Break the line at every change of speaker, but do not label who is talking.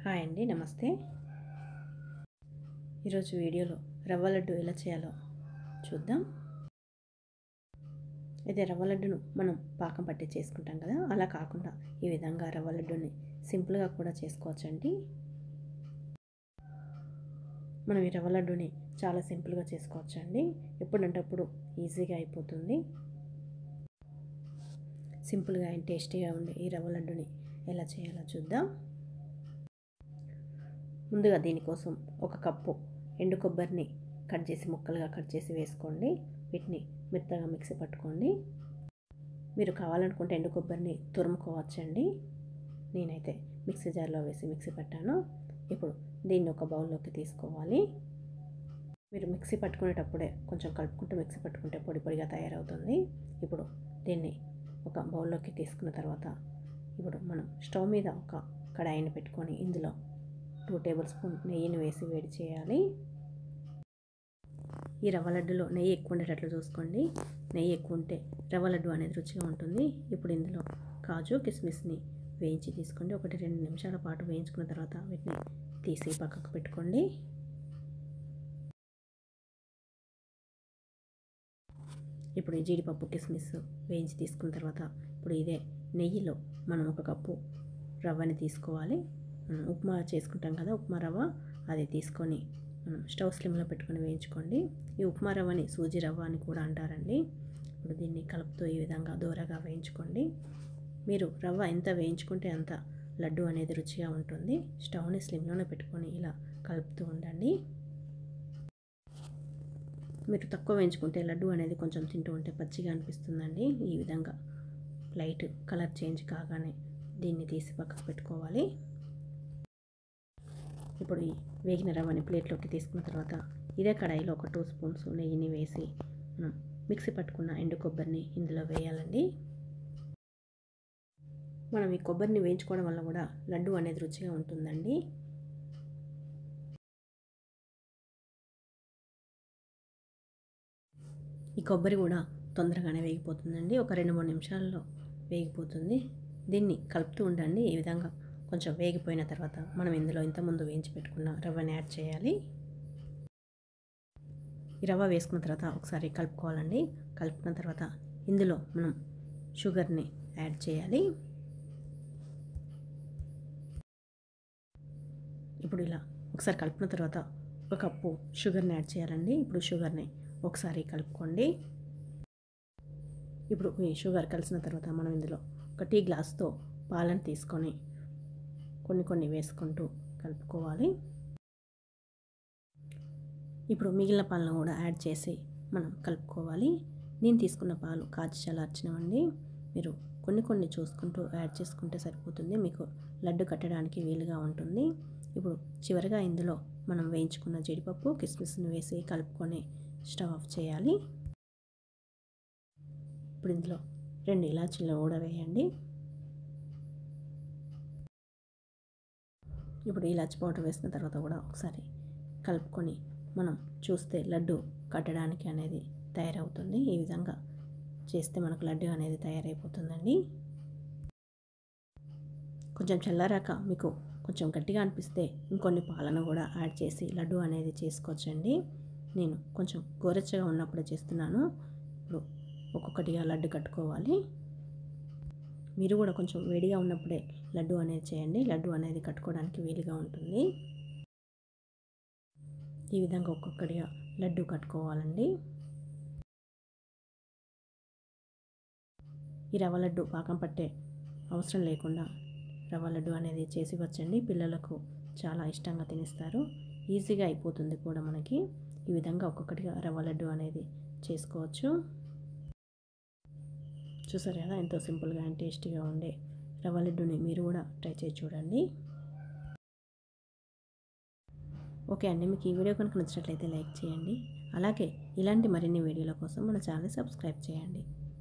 hi అండి నమస్తే ఈరోజు వీడియోలో రవ్వ లడ్డు ఎలా చేయాలో చూద్దాం అయితే రవ్వ లడ్డును మనం పాకం పట్టి చేసుకుంటాం కదా అలా కాకుండా ఈ విధంగా రవ్వ లడ్డుని సింపుల్గా కూడా చేసుకోవచ్చండి మనం ఈ రవ్వ లడ్డుని చాలా సింపుల్గా చేసుకోవచ్చండి ఎప్పుడంటే అప్పుడు ఈజీగా అయిపోతుంది సింపుల్గా అండ్ టేస్టీగా ఉండే ఈ రవ్వ లడ్డుని ఎలా చేయాలో చూద్దాం ముందుగా దీనికోసం ఒక కప్పు ఎండు కొబ్బరిని కట్ చేసి ముక్కలుగా కట్ చేసి వేసుకోండి వీటిని మెత్తగా మిక్సీ పట్టుకోండి మీరు కావాలనుకుంటే ఎండు కొబ్బరిని తురుముకోవచ్చండి నేనైతే మిక్సీ జార్లో వేసి మిక్సీ పట్టాను ఇప్పుడు దీన్ని ఒక బౌల్లోకి తీసుకోవాలి మీరు మిక్సీ పట్టుకునేటప్పుడే కొంచెం కలుపుకుంటూ మిక్సీ పట్టుకుంటే పొడి పొడిగా తయారవుతుంది ఇప్పుడు దీన్ని ఒక బౌల్లోకి తీసుకున్న తర్వాత ఇప్పుడు మనం స్టవ్ మీద ఒక కడాయిని పెట్టుకొని ఇందులో టూ టేబుల్ స్పూన్ నెయ్యిని వేసి వేడి చేయాలి ఈ రవ్వ లడ్డులో నెయ్యి ఎక్కువ ఉండేటట్లు చూసుకోండి నెయ్యి ఎక్కువ ఉంటే రవ్వ లడ్డు అనేది రుచిగా ఉంటుంది ఇప్పుడు ఇందులో కాజు కిస్మిస్ని వేయించి తీసుకోండి ఒకటి రెండు నిమిషాల పాటు వేయించుకున్న తర్వాత వీటిని తీసి పక్కకు పెట్టుకోండి ఇప్పుడు ఈ జీడిపప్పు కిస్మిస్ వేయించి తీసుకున్న తర్వాత ఇప్పుడు ఇదే నెయ్యిలో మనం ఒక కప్పు రవ్వని తీసుకోవాలి మనం ఉప్మా చేసుకుంటాం కదా ఉప్మా రవ్వ అది తీసుకొని మనం స్టవ్ స్లిమ్లో పెట్టుకొని వేయించుకోండి ఈ ఉప్మా రవ్వని సూజీ రవ్వ అని కూడా అంటారండి ఇప్పుడు దీన్ని కలుపుతూ ఈ విధంగా దూరగా వేయించుకోండి మీరు రవ్వ ఎంత వేయించుకుంటే అంత లడ్డు అనేది రుచిగా ఉంటుంది స్టవ్ని స్లిమ్లోనే పెట్టుకొని ఇలా కలుపుతూ ఉండండి మీరు తక్కువ వేయించుకుంటే లడ్డు అనేది కొంచెం తింటూ ఉంటే పచ్చిగా అనిపిస్తుందండి ఈ విధంగా లైట్ కలర్ చేంజ్ కాగానే దీన్ని తీసి పక్కకు పెట్టుకోవాలి ఇప్పుడు ఈ వేగిన రవ్వని ప్లేట్లోకి తీసుకున్న తర్వాత ఇదే కడాయిలో ఒక టూ స్పూన్స్ నెయ్యిని వేసి మనం మిక్సీ పట్టుకున్న ఎండు కొబ్బరిని ఇందులో వేయాలండి మనం ఈ కొబ్బరిని వేయించుకోవడం వల్ల కూడా లడ్డు అనేది రుచిగా ఉంటుందండి ఈ కొబ్బరి కూడా తొందరగానే వేగిపోతుందండి ఒక రెండు మూడు నిమిషాల్లో వేగిపోతుంది దీన్ని కలుపుతూ ఉండండి ఈ విధంగా కొంచెం వేగిపోయిన తర్వాత మనం ఇందులో ఇంతకుముందు వేయించి పెట్టుకున్న రవ్వని యాడ్ చేయాలి ఈ రవ్వ వేసుకున్న తర్వాత ఒకసారి కలుపుకోవాలండి కలుపుకున్న తర్వాత ఇందులో మనం షుగర్ని యాడ్ చేయాలి ఇప్పుడు ఇలా ఒకసారి కలుపుకున్న తర్వాత ఒక కప్పు షుగర్ని యాడ్ చేయాలండి ఇప్పుడు షుగర్ని ఒకసారి కలుపుకోండి ఇప్పుడు ఈ షుగర్ కలిసిన తర్వాత మనం ఇందులో ఒక టీ గ్లాస్తో పాలను తీసుకొని కొన్ని కొన్ని వేసుకుంటూ కలుపుకోవాలి ఇప్పుడు మిగిలిన పాలను కూడా యాడ్ చేసి మనం కలుపుకోవాలి నేను తీసుకున్న పాలు కాచి చల్లార్చినవండి మీరు కొన్ని కొన్ని చూసుకుంటూ యాడ్ చేసుకుంటే సరిపోతుంది మీకు లడ్డు కట్టడానికి వీలుగా ఉంటుంది ఇప్పుడు చివరిగా ఇందులో మనం వేయించుకున్న జీడిపప్పు కిస్మిస్ని వేసి కలుపుకొని స్టవ్ ఆఫ్ చేయాలి ఇప్పుడు ఇందులో రెండు ఇలాచీలు కూడా వేయండి ఇప్పుడు ఇలాచి పౌడర్ వేసిన తర్వాత కూడా ఒకసారి కలుపుకొని మనం చూస్తే లడ్డు కట్టడానికి అనేది తయారవుతుంది ఈ విధంగా చేస్తే మనకు లడ్డు అనేది తయారైపోతుందండి కొంచెం చల్లారాక మీకు కొంచెం గట్టిగా అనిపిస్తే ఇంకొన్ని పాలను కూడా యాడ్ చేసి లడ్డు అనేది చేసుకోవచ్చండి నేను కొంచెం గోరెచ్చగా ఉన్నప్పుడే చేస్తున్నాను ఇప్పుడు ఒక్కొక్కటిగా లడ్డు కట్టుకోవాలి మీరు కూడా కొంచెం వేడిగా ఉన్నప్పుడే లడ్డు అనేది చేయండి లడ్డు అనేది కట్టుకోవడానికి వీలుగా ఉంటుంది ఈ విధంగా ఒక్కొక్కటిగా లడ్డు కట్టుకోవాలండి ఈ రవ్వ లడ్డు పాకం పట్టే అవసరం లేకుండా రవ్వ లడ్డు అనేది చేసి వచ్చండి పిల్లలకు చాలా ఇష్టంగా తినేస్తారు ఈజీగా అయిపోతుంది కూడా మనకి ఈ విధంగా ఒక్కొక్కటిగా రవ్వ లడ్డు అనేది చేసుకోవచ్చు చూసారు కదా ఎంతో సింపుల్గా అండ్ టేస్టీగా ఉండే రవ్వ లడ్డుని మీరు కూడా ట్రై చేసి చూడండి ఓకే అండి మీకు ఈ వీడియో కనుక నచ్చినట్లయితే లైక్ చేయండి అలాగే ఇలాంటి మరిన్ని వీడియోల కోసం మన ఛానల్ సబ్స్క్రైబ్ చేయండి